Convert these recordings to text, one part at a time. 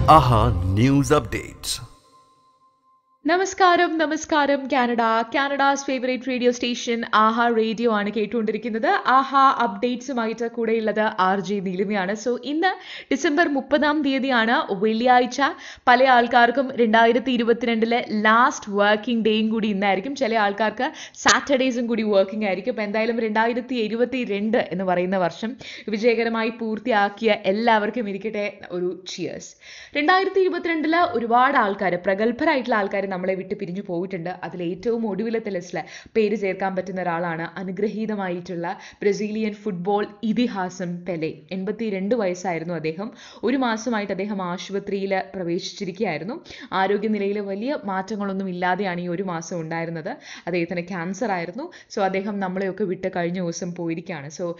ആഹാ news updates നമസ്കാരം നമസ്കാരം Canada Canada's favourite radio station Aaha radio ആണ് കേട്ടുകൊണ്ടിരിക്കുന്നത് ആഹാ അപ്ഡേറ്റ്സുമായിട്ട് കൂടെയുള്ളത് ആർ ജെ നീലിമയാണ് സോ ഇന്ന് ഡിസംബർ മുപ്പതാം തീയതിയാണ് വെള്ളിയാഴ്ച പല ആൾക്കാർക്കും രണ്ടായിരത്തി ഇരുപത്തിരണ്ടിലെ ലാസ്റ്റ് വർക്കിംഗ് ഡേയും കൂടി ഇന്നായിരിക്കും ചില ആൾക്കാർക്ക് സാറ്റർഡേസും കൂടി വർക്കിംഗ് ആയിരിക്കും അപ്പോൾ എന്തായാലും രണ്ടായിരത്തി ഇരുപത്തി രണ്ട് എന്ന് പറയുന്ന വർഷം വിജയകരമായി പൂർത്തിയാക്കിയ എല്ലാവർക്കും ഇരിക്കട്ടെ ഒരു ചിയേഴ്സ് രണ്ടായിരത്തി ഇരുപത്തിരണ്ടില് ഒരുപാട് ആൾക്കാർ പ്രഗത്ഭരായിട്ടുള്ള ആൾക്കാർ നമ്മളെ വിട്ട് പിരിഞ്ഞു പോയിട്ടുണ്ട് അതിൽ ഏറ്റവും ഒടുവിലത്തെ ലിസ്റ്റിൽ പേര് ചേർക്കാൻ പറ്റുന്ന ഒരാളാണ് അനുഗ്രഹീതമായിട്ടുള്ള ബ്രസീലിയൻ ഫുട്ബോൾ ഇതിഹാസം പെലെ എൺപത്തി രണ്ട് വയസ്സായിരുന്നു അദ്ദേഹം ഒരു മാസമായിട്ട് അദ്ദേഹം ആശുപത്രിയിൽ പ്രവേശിച്ചിരിക്കുകയായിരുന്നു ആരോഗ്യനിലയിൽ വലിയ മാറ്റങ്ങളൊന്നും ഇല്ലാതെയാണ് ഈ ഒരു മാസം ഉണ്ടായിരുന്നത് അദ്ദേഹത്തിന് ക്യാൻസർ ആയിരുന്നു സോ അദ്ദേഹം നമ്മളെയൊക്കെ വിട്ട് കഴിഞ്ഞ ദിവസം പോയിരിക്കുകയാണ് സോ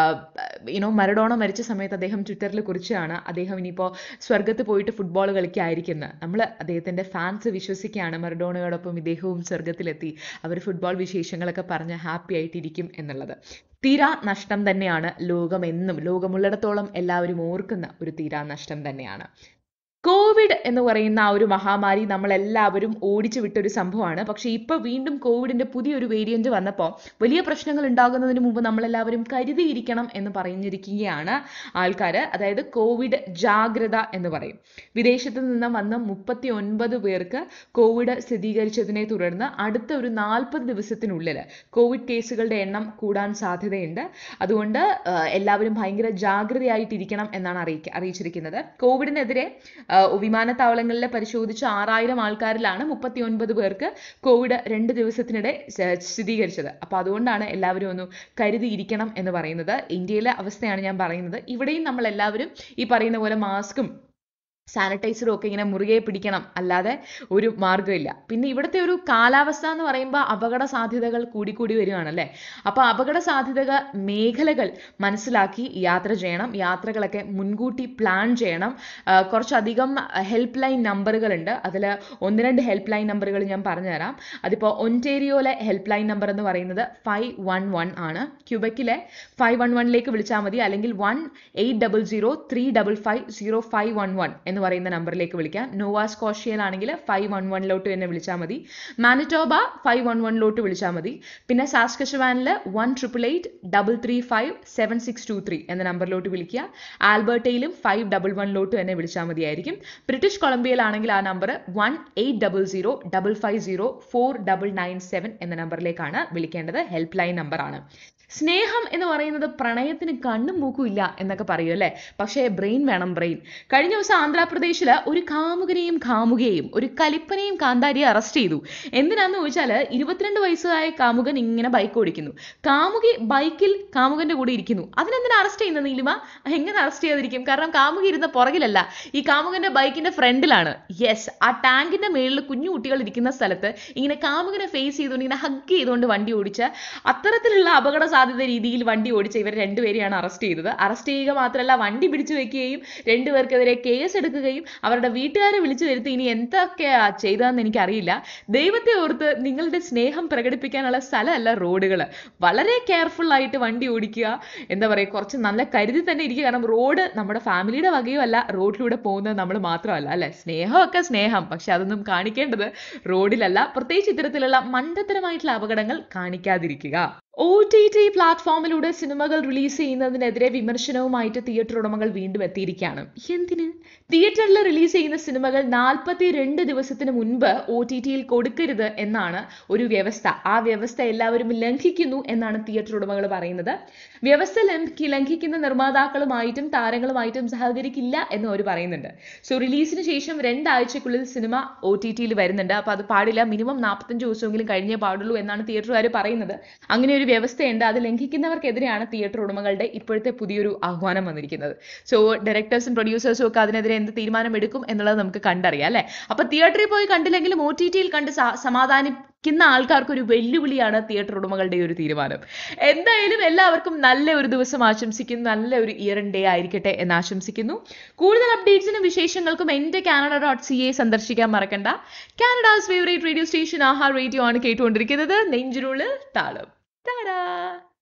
യുനോ മരഡോണ മരിച്ച സമയത്ത് അദ്ദേഹം ട്വിറ്ററിൽ കുറിച്ചാണ് അദ്ദേഹം ഇനിയിപ്പോൾ സ്വർഗത്ത് പോയിട്ട് ഫുട്ബോൾ കളിക്കായിരിക്കുന്നത് നമ്മൾ അദ്ദേഹത്തിൻ്റെ ഫാൻസ് വിശ്വസിക്കുകയാണ് മറഡോണയോടൊപ്പം ഇദ്ദേഹവും സ്വർഗത്തിലെത്തി അവർ ഫുട്ബോൾ വിശേഷങ്ങളൊക്കെ പറഞ്ഞ് ഹാപ്പി ആയിട്ടിരിക്കും എന്നുള്ളത് തീരാ നഷ്ടം തന്നെയാണ് ലോകം എന്നും ലോകമുള്ളിടത്തോളം എല്ലാവരും ഓർക്കുന്ന ഒരു തീരാ നഷ്ടം തന്നെയാണ് കോവിഡ് എന്ന് പറയുന്ന ആ ഒരു മഹാമാരി നമ്മൾ എല്ലാവരും ഓടിച്ചു വിട്ടൊരു സംഭവമാണ് പക്ഷേ ഇപ്പൊ വീണ്ടും കോവിഡിന്റെ പുതിയൊരു വേരിയന്റ് വന്നപ്പോൾ വലിയ പ്രശ്നങ്ങൾ ഉണ്ടാകുന്നതിന് മുമ്പ് നമ്മളെല്ലാവരും കരുതിയിരിക്കണം എന്ന് പറഞ്ഞിരിക്കുകയാണ് ആൾക്കാർ അതായത് കോവിഡ് ജാഗ്രത എന്ന് പറയും വിദേശത്ത് നിന്ന് വന്ന മുപ്പത്തി ഒൻപത് പേർക്ക് കോവിഡ് സ്ഥിരീകരിച്ചതിനെ തുടർന്ന് അടുത്ത ഒരു നാൽപ്പത് ദിവസത്തിനുള്ളിൽ കോവിഡ് കേസുകളുടെ എണ്ണം കൂടാൻ സാധ്യതയുണ്ട് അതുകൊണ്ട് എല്ലാവരും ഭയങ്കര ജാഗ്രതയായിട്ടിരിക്കണം എന്നാണ് അറിയിക്ക അറിയിച്ചിരിക്കുന്നത് കോവിഡിനെതിരെ വിമാനത്താവളങ്ങളിൽ പരിശോധിച്ച ആറായിരം ആൾക്കാരിലാണ് മുപ്പത്തി ഒൻപത് പേർക്ക് കോവിഡ് രണ്ട് ദിവസത്തിനിടെ സ്ഥിരീകരിച്ചത് അപ്പോൾ അതുകൊണ്ടാണ് എല്ലാവരും ഒന്ന് കരുതിയിരിക്കണം എന്ന് പറയുന്നത് ഇന്ത്യയിലെ അവസ്ഥയാണ് ഞാൻ പറയുന്നത് ഇവിടെയും നമ്മൾ എല്ലാവരും ഈ പറയുന്ന പോലെ മാസ്കും സാനിറ്റൈസറും ഒക്കെ ഇങ്ങനെ മുറുകെ പിടിക്കണം അല്ലാതെ ഒരു മാർഗ്ഗമില്ല പിന്നെ ഇവിടുത്തെ ഒരു കാലാവസ്ഥ എന്ന് പറയുമ്പോൾ അപകട സാധ്യതകൾ കൂടിക്കൂടി വരികയാണല്ലേ അപ്പോൾ അപകട സാധ്യത മേഖലകൾ മനസ്സിലാക്കി യാത്ര ചെയ്യണം യാത്രകളൊക്കെ മുൻകൂട്ടി പ്ലാൻ ചെയ്യണം കുറച്ചധികം ഹെൽപ്പ് ലൈൻ നമ്പറുകളുണ്ട് അതിൽ ഒന്ന് രണ്ട് ഹെൽപ്പ് ലൈൻ നമ്പറുകൾ ഞാൻ പറഞ്ഞുതരാം അതിപ്പോൾ ഒൻറ്റേരിയോയിലെ ഹെൽപ്പ് ലൈൻ നമ്പർ എന്ന് പറയുന്നത് ഫൈവ് വൺ വൺ ആണ് ക്യൂബക്കിലെ ഫൈവ് വൺ വണ്ണിലേക്ക് വിളിച്ചാൽ മതി അല്ലെങ്കിൽ one eight double zero three double five zero five one one എന്ന് പറയുന്ന നമ്പറിലേക്ക് വിളിക്കാം നോവാ സ്കോഷ്യയിലാണെങ്കിൽ ഫൈവ് വൺ വണ്ണിലോട്ട് തന്നെ വിളിച്ചാൽ മതി മാനിറ്റോബ ഫൈവ് വൺ വണ്ണിലോട്ട് വിളിച്ചാൽ മതി പിന്നെ സാസ്കഷവാനിൽ one triple eight double three five seven six two three എന്ന നമ്പറിലോട്ട് വിളിക്കുക ആൽബർട്ടയിലും ഫൈവ് ഡബിൾ വണ്ണിലോട്ട് തന്നെ വിളിച്ചാൽ മതിയായിരിക്കും ബ്രിട്ടീഷ് കൊളംബിയയിലാണെങ്കിൽ ആ number one eight double zero double five zero four double nine seven എന്ന നമ്പറിലേക്കാണ് വിളിക്കേണ്ടത് ഹെൽപ്പ് ലൈൻ നമ്പറാണ് സ്നേഹം എന്ന് പറയുന്നത് പ്രണയത്തിന് കണ്ണും മൂക്കും ഇല്ല എന്നൊക്കെ പറയും അല്ലേ പക്ഷേ ബ്രെയിൻ വേണം ബ്രെയിൻ കഴിഞ്ഞ ദിവസം ആന്ധ്രാപ്രദേശിൽ ഒരു കാമുകനെയും കാമുകയെയും ഒരു കലിപ്പനെയും കാന്താരിയെ അറസ്റ്റ് ചെയ്തു എന്തിനാന്ന് ചോദിച്ചാൽ ഇരുപത്തിരണ്ട് വയസ്സായ കാമുകൻ ഇങ്ങനെ ബൈക്ക് ഓടിക്കുന്നു കാമുകി ബൈക്കിൽ കാമുകന്റെ കൂടെ ഇരിക്കുന്നു അതിനെന്തിനാ അറസ്റ്റ് ചെയ്യുന്നത് നീലിമ എങ്ങനെ അറസ്റ്റ് ചെയ്യാതിരിക്കും കാരണം കാമുകി ഇരുന്ന പുറകിലല്ല ഈ കാമുകന്റെ ബൈക്കിന്റെ ഫ്രണ്ടിലാണ് യെസ് ആ ടാങ്കിന്റെ മേളിൽ കുഞ്ഞു കുട്ടികൾ ഇരിക്കുന്ന സ്ഥലത്ത് ഇങ്ങനെ കാമുകനെ ഫേസ് ചെയ്തുകൊണ്ട് ഇങ്ങനെ ഹഗ് ചെയ്തുകൊണ്ട് വണ്ടി ഓടിച്ച് അത്തരത്തിലുള്ള അപകട സാധ്യത രീതിയിൽ വണ്ടി ഓടിച്ച ഇവർ രണ്ടുപേരെയാണ് അറസ്റ്റ് ചെയ്തത് അറസ്റ്റ് ചെയ്യുക മാത്രമല്ല വണ്ടി പിടിച്ചു വെക്കുകയും രണ്ടുപേർക്കെതിരെ കേസ് എടുക്കുകയും അവരുടെ വീട്ടുകാരെ വിളിച്ചു വരുത്തി ഇനി എന്തൊക്കെയാ ചെയ്തതെന്ന് എനിക്കറിയില്ല ദൈവത്തെ ഓർത്ത് നിങ്ങളുടെ സ്നേഹം പ്രകടിപ്പിക്കാനുള്ള സ്ഥലമല്ല റോഡുകൾ വളരെ കെയർഫുൾ ആയിട്ട് വണ്ടി ഓടിക്കുക എന്താ പറയുക കുറച്ച് നല്ല കരുതി തന്നെ ഇരിക്കുക കാരണം റോഡ് നമ്മുടെ ഫാമിലിയുടെ വകയോ അല്ല റോഡിലൂടെ പോകുന്നത് നമ്മൾ മാത്രമല്ല അല്ലെ സ്നേഹമൊക്കെ സ്നേഹം പക്ഷെ അതൊന്നും കാണിക്കേണ്ടത് റോഡിലല്ല പ്രത്യേകിച്ച് ഇത്തരത്തിലുള്ള മണ്ടത്തരമായിട്ടുള്ള അപകടങ്ങൾ കാണിക്കാതിരിക്കുക ഒ ടി ടി പ്ലാറ്റ്ഫോമിലൂടെ സിനിമകൾ റിലീസ് ചെയ്യുന്നതിനെതിരെ വിമർശനവുമായിട്ട് തിയേറ്റർ ഉടമകൾ വീണ്ടും എത്തിയിരിക്കുകയാണ് എന്തിന് തിയേറ്ററിൽ റിലീസ് ചെയ്യുന്ന സിനിമകൾ നാൽപ്പത്തി രണ്ട് ദിവസത്തിന് മുൻപ് ഒ ടി ടിയിൽ കൊടുക്കരുത് എന്നാണ് ഒരു വ്യവസ്ഥ ആ വ്യവസ്ഥ എല്ലാവരും ലംഘിക്കുന്നു എന്നാണ് തിയേറ്റർ ഉടമകൾ പറയുന്നത് വ്യവസ്ഥ ലംഘിക്കുന്ന നിർമ്മാതാക്കളുമായിട്ടും താരങ്ങളുമായിട്ടും സഹകരിക്കില്ല എന്ന് അവർ പറയുന്നുണ്ട് സോ റിലീസിന് ശേഷം രണ്ടാഴ്ചക്കുള്ളിൽ സിനിമ ഒ ടി ടിയിൽ വരുന്നുണ്ട് അപ്പോൾ അത് പാടില്ല മിനിമം നാൽപ്പത്തഞ്ച് ദിവസമെങ്കിലും കഴിഞ്ഞേ പാടുള്ളൂ എന്നാണ് തിയേറ്ററുകാർ പറയുന്നത് അങ്ങനെ ഒരു വ്യവസ്ഥയുണ്ട് അത് ലംഘിക്കുന്നവർക്കെതിരെയാണ് തിയേറ്റർ ഉടമകളുടെ ഇപ്പോഴത്തെ പുതിയൊരു ആഹ്വാനം വന്നിരിക്കുന്നത് സോ ഡയറക്ടേഴ്സും പ്രൊഡ്യൂസേഴ്സും ഒക്കെ അതിനെതിരെ എന്ത് തീരുമാനം എടുക്കും എന്നുള്ളത് നമുക്ക് കണ്ടറിയാം അല്ലേ അപ്പൊ തിയേറ്ററിൽ പോയി കണ്ടില്ലെങ്കിലും ഒ ടി ടിയിൽ കണ്ട് സമാധാനിക്കുന്ന ആൾക്കാർക്ക് ഒരു വെല്ലുവിളിയാണ് തിയേറ്റർ ഉടമകളുടെ ഒരു തീരുമാനം എന്തായാലും എല്ലാവർക്കും നല്ല ഒരു ദിവസം ആശംസിക്കുന്നു നല്ല ഒരു ഇയർ ഡേ ആയിരിക്കട്ടെ എന്ന് ആശംസിക്കുന്നു കൂടുതൽ അപ്ഡേറ്റ്സിനും വിശേഷങ്ങൾക്കും എന്റെ കാനഡ ഡോട്ട് സി എ സന്ദർശിക്കാൻ മറക്കണ്ട Canada's favourite radio station Aaha radio ആണ് കേട്ടുകൊണ്ടിരിക്കുന്നത് നെഞ്ചിനുള്ളിൽ താളം Ta-da!